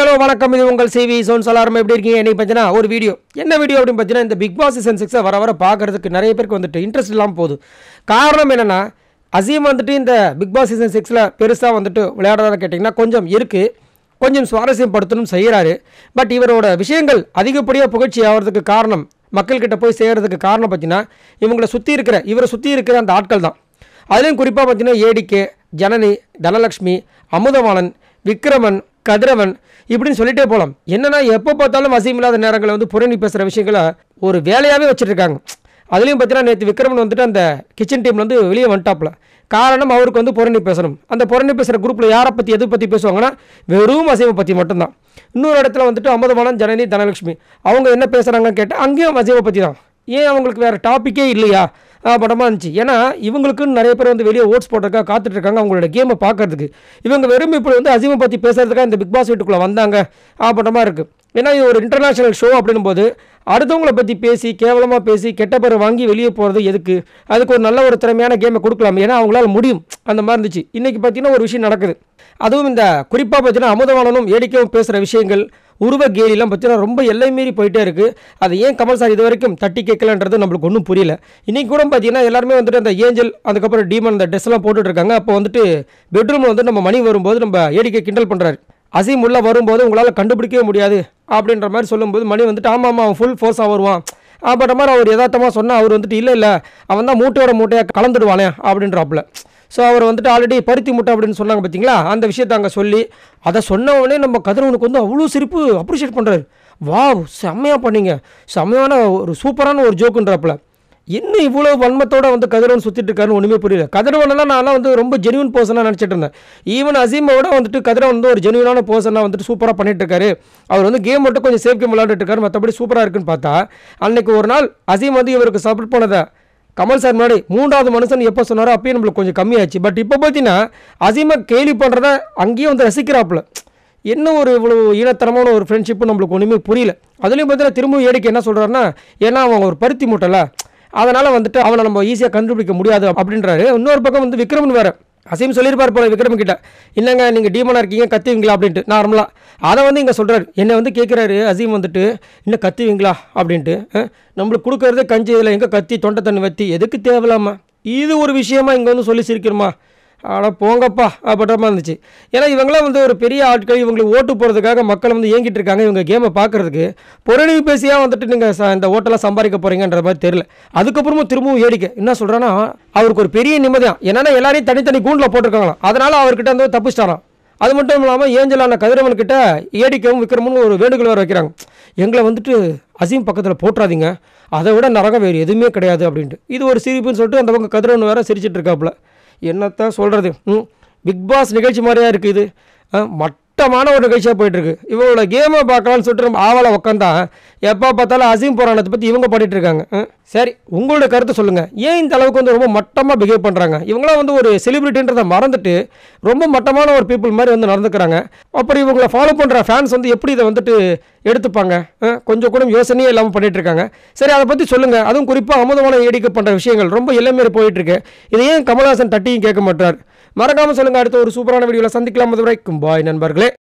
hello வணக்கம் இது உங்கள் சிவி சோன் சொல்லாரம் எப்படி இருக்கீங்க இன்னைக்கு பார்த்தீங்கன்னா ஒரு வீடியோ என்ன வீடியோ அப்படின்னு பார்த்தீங்கன்னா இந்த பிக் பாஸ் சீசன் சிக்ஸை வர வர பார்க்கறதுக்கு நிறைய பேருக்கு வந்துட்டு இன்ட்ரெஸ்ட் இல்லாமல் போகுது காரணம் என்னென்னா அசீம் வந்துட்டு இந்த பிக் பாஸ் சீசன் சிக்ஸில் பெருசாக வந்துட்டு விளையாடுறதா கேட்டிங்கன்னா கொஞ்சம் இருக்குது கொஞ்சம் சுவாரஸ்யப்படுத்தணும் செய்கிறாரு பட் இவரோட விஷயங்கள் அதிகப்படியாக புகழ்ச்சி ஆகிறதுக்கு காரணம் மக்கள்கிட்ட போய் சேர்றதுக்கு காரணம் பார்த்தீங்கன்னா இவங்களை சுற்றி இருக்கிற இவரை சுற்றி இருக்கிற அந்த ஆட்கள் தான் அதுலேயும் குறிப்பாக பார்த்தீங்கன்னா ஏடிகே ஜனனி தனலக்ஷ்மி அமுதவாணன் விக்ரமன் கதிரவன் இப்படின்னு சொல்லிட்டே போகலாம் என்னன்னா எப்போ பார்த்தாலும் அசீம் இல்லாத நேரங்களில் வந்து புரணி பேசுகிற விஷயங்களை ஒரு வேலையாகவே வச்சுருக்காங்க அதுலேயும் பார்த்தீங்கன்னா நேற்று விக்ரமன் வந்துட்டு அந்த கிச்சன் டீம்ல வந்து வெளியே வந்துட்டாப்புல காரணம் அவருக்கு வந்து புரணி பேசணும் அந்த புரணி பேசுகிற குரூப்பில் யாரை பற்றி எது பற்றி பேசுவாங்கன்னா வெறும் அசீமை பற்றி மட்டும்தான் இன்னொரு இடத்துல வந்துட்டு அமுதவாணன் ஜனனி தனலட்சுமி அவங்க என்ன பேசுகிறாங்கன்னு கேட்டால் அங்கேயும் அசீமை பற்றி தான் ஏன் அவங்களுக்கு வேறு டாப்பிக்கே இல்லையா படமாக இருந்துச்சு ஏன்னா இவங்களுக்குன்னு நிறைய பேர் வந்து வெளியே ஓட்ஸ் போட்டிருக்கா காத்துட்டு இருக்காங்க அவங்களோட கேமை பார்க்கறதுக்கு இவங்க வெறும் இப்படி வந்து அசீமை பற்றி பேசுறதுக்காக இந்த பிக் பாஸ் வீட்டுக்குள்ளே வந்தாங்க படமாக இருக்குது ஏன்னா இது ஒரு இன்டர்நேஷனல் ஷோ அப்படின்னும் போது அடுத்தவங்கள பற்றி பேசி கேவலமாக பேசி கெட்ட பேர் வாங்கி வெளியே போகிறது எதுக்கு அதுக்கு ஒரு நல்ல ஒரு திறமையான கேமை கொடுக்கலாம் ஏன்னா அவங்களால முடியும் அந்த மாதிரி இருந்துச்சு இன்றைக்கி பார்த்தீங்கன்னா ஒரு விஷயம் நடக்குது அதுவும் இந்த குறிப்பாக பார்த்தீங்கன்னா அமுதவாணனும் ஏடிக்கவும் பேசுகிற விஷயங்கள் உருவ கேலிலாம் பார்த்தீங்கன்னா ரொம்ப எல்லை மீறி போயிட்டே இருக்குது அது ஏன் கமல் சார் இது வரைக்கும் தட்டி கேட்கலன்றது நம்மளுக்கு ஒன்றும் புரியல இன்றைக்கி கூட பார்த்தீங்கன்னா எல்லாருமே வந்துட்டு அந்த ஏஞ்சல் அதுக்கப்புறம் டீமன் அந்த ட்ரெஸ்லாம் போட்டுட்டு இருக்காங்க அப்போ வந்துட்டு பெட்ரூமில் வந்து நம்ம மணி வரும்போது நம்ம ஏடிக்கை கிண்டல் பண்ணுறாரு அசீம் உள்ள வரும்போது உங்களால் கண்டுபிடிக்கவே முடியாது அப்படின்ற மாதிரி சொல்லும்போது மணி வந்துட்டு ஆமாம் ஆமாம் அவன் ஃபுல் ஃபோர்ஸாக வருவான் அப்படின்ற மாதிரி அவர் யதார்த்தமாக சொன்னால் அவர் வந்துட்டு இல்லை இல்லை அவன் தான் மூட்டையோட மூட்டையாக கலந்துடுவானே அப்படின்றாப்புல ஸோ அவர் வந்துட்டு ஆல்ரெடி பருத்தி முட்டை அப்படின்னு சொன்னாங்க பார்த்தீங்களா அந்த விஷயத்தை அங்கே சொல்லி அதை சொன்ன உடனே நம்ம கதிரவனுக்கு வந்து அவ்வளோ சிரிப்பு அப்ரிஷியேட் பண்ணுறாரு வாவ் செம்மையாக பண்ணீங்க செம்மையான ஒரு சூப்பரான ஒரு ஜோக்குன்றாப்புல என்ன இவ்வளோ வன்மத்தோட வந்து கதிரவன் சுற்றிட்டு இருக்காருன்னு ஒன்றுமே புரியல கதிரவனெல்லாம் நான்லாம் வந்து ரொம்ப ஜெனுவன் பர்சனாக நினச்சிட்டு இருந்தேன் ஈவன் அசீமோட வந்துட்டு கதிரவன் வந்து ஒரு ஜெனுவனான பர்சனாக வந்துட்டு சூப்பராக பண்ணிட்டு இருக்காரு அவர் வந்து கேம் மட்டும் கொஞ்சம் சேஃப் கேம் விளையாண்டுட்டு இருக்காரு மற்றபடி சூப்பராக இருக்குன்னு பார்த்தா அன்னைக்கு ஒரு நாள் அசீம் வந்து இவருக்கு சப்போர்ட் பண்ணதை கமல் சார் முன்னாடி மூன்றாவது மனுஷன் எப்போ சொன்னாரோ அப்பயும் நம்மளுக்கு கொஞ்சம் கம்மியாச்சு பட் இப்போ பார்த்தீங்கன்னா அசீமை கேலி பண்ணுறத அங்கேயும் வந்து ரசிக்கிறாப்புல என்ன ஒரு இவ்வளோ ஈனத்தனமான ஒரு ஃப்ரெண்ட்ஷிப்பு நம்மளுக்கு ஒன்றுமே புரியல அதுலேயும் பார்த்தீங்கன்னா திரும்பவும் ஏடிக்கு என்ன சொல்கிறாருன்னா ஏன்னா அவன் ஒரு பருத்தி மூட்டல அதனால் வந்துட்டு அவனை நம்ம ஈஸியாக கண்டுபிடிக்க முடியாது அப்படின்றாரு இன்னொரு பக்கம் வந்து விக்ரமன் வேறு அசீம் சொல்லியிருப்பார் போல விக்ரம் கிட்ட என்னங்க நீங்கள் டீமனாக இருக்கீங்க கத்துவீங்களா அப்படின்ட்டு நார்மலாக அதை வந்து இங்கே சொல்கிறாரு என்னை வந்து கேட்குறாரு அசீம் வந்துட்டு இன்னும் கத்துவீங்களா அப்படின்ட்டு அஹ், நம்மளுக்கு கொடுக்கறதே கஞ்சி இதில் எங்கே கத்தி தொண்டை தண்ணி வத்தி எதுக்கு தேவையில்லாமா இது ஒரு விஷயமா இங்கே வந்து சொல்லி சிரிக்கிறோமா அட போங்கப்பா அப்படின்ற மாதிரி இருந்துச்சு ஏன்னா இவங்களாம் வந்து ஒரு பெரிய ஆட்கள் இவங்களுக்கு ஓட்டு போகிறதுக்காக மக்கள் வந்து ஏங்கிட்டு இருக்காங்க இவங்க கேமை பார்க்கறதுக்கு பொருளிவு பேசியாக வந்துட்டு நீங்கள் இந்த ஓட்டெல்லாம் சம்பாதிக்க போகிறீங்கன்ற மாதிரி தெரியல அதுக்கப்புறமும் திரும்பவும் ஏடிக்கை என்ன சொல்கிறான்னா அவருக்கு ஒரு பெரிய நிம்மதியாம் என்னன்னா எல்லாரையும் தனித்தனி கூண்டில் போட்டிருக்காங்களாம் அதனால் அவர்கிட்ட வந்து தப்பிச்சிட்டாராம் அது மட்டும் இல்லாமல் ஏஞ்சலான கதிரவன் கிட்ட ஏடிக்கவும் விக்ரமும் ஒரு வேண்டுகோள் வேறு வைக்கிறாங்க எங்களை வந்துட்டு அசீம் பக்கத்தில் போட்டுறாதீங்க அதை விட நரகம் வேறு எதுவுமே கிடையாது அப்படின்ட்டு இது ஒரு சிரிப்புன்னு சொல்லிட்டு அந்த பக்கம் கதிரவன் வேற சிரிச்சிட்டு இருக்காப்புல என்னத்தான் சொல்கிறது ம் பிக் பாஸ் நிகழ்ச்சி மாதிரியா இருக்குது இது ஆ, மட்டமான ஒரு நிகழ்ச்சியாக போயிட்டுருக்கு இவங்களோட கேமை பார்க்கலாம்னு சொல்லிட்டு நம்ம ஆவலை உட்காந்தா எப்போ பார்த்தாலும் அசீம் புராணத்தை பற்றி இவங்க பாடிட்டு இருக்காங்க ஆ, சரி உங்களோட கருத்தை சொல்லுங்கள் ஏன் இந்த அளவுக்கு வந்து ரொம்ப மட்டமாக பிஹேவ் பண்ணுறாங்க இவங்களாம் வந்து ஒரு செலிபிரிட்டின்றதை மறந்துட்டு ரொம்ப மட்டமான ஒரு பீப்புள் மாதிரி வந்து நடந்துக்கிறாங்க அப்புறம் இவங்களை ஃபாலோ பண்ணுற ஃபேன்ஸ் வந்து எப்படி இதை வந்துட்டு எடுத்துப்பாங்க ஆ, கொஞ்சம் கூட யோசனையே இல்லாமல் பண்ணிட்டு இருக்காங்க சரி அதை பற்றி சொல்லுங்கள் அதுவும் குறிப்பாக அமுதமான ஏடிக்கை பண்ணுற விஷயங்கள் ரொம்ப இளமையாக போயிட்டு இருக்கு இதை ஏன் கமல்ஹாசன் தட்டியும் கேட்க மாட்டார் மறக்காமல் சொல்லுங்கள் அடுத்த ஒரு சூப்பரான வீடியோவில் சந்திக்கலாம் அது வரைக்கும் பாய் நண்பர்களே